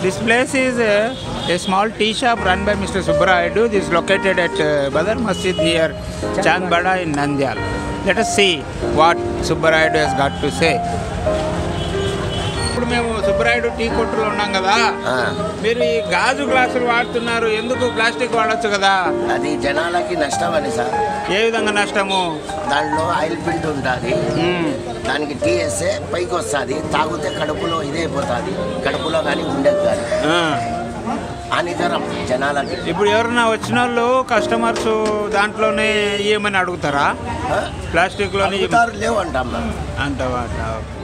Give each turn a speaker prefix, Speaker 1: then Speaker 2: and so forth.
Speaker 1: This place is a, a small tea shop run by Mr. Subbarayadu. This is located at uh, Badar Masjid near Chandbada in Nandyal. Let us see what Subbarayadu has got to say. ఇప్పుడు మేము Subbarayudu tea కొట్టులో ఉన్నాం కదా
Speaker 2: ఆ,
Speaker 1: మీరు ఈ గాజు గ్లాసులు వాడుతున్నారు ఎందుకు ప్లాస్టిక్ వాడొచ్చు కదా
Speaker 2: అది జనాలకి నష్టం అని సార్
Speaker 1: ఏ విధంగా నష్టము
Speaker 2: దాంట్లో ఆయిల్ ప్రింట్ ఉంటుంది
Speaker 1: మ్మ్.
Speaker 2: దానికి టీ వేస్తే పైకి వస్తుంది తాగితే కడుపులో ఇదైపోతుంది కడుపులో కానీ గుండెకి కానీ
Speaker 1: ఆ.
Speaker 2: హానికరం జనాలకి
Speaker 1: ఇప్పుడు ఎవరన్నా వచ్చిన వాళ్ళు కస్టమర్స్ దాంట్లోనే ఇవ్వమని అడుగుతారా
Speaker 2: ఆ?
Speaker 1: ప్లాస్టిక్లోనే
Speaker 2: అడుగుతారు లేవు అంటాం మేము
Speaker 1: అంత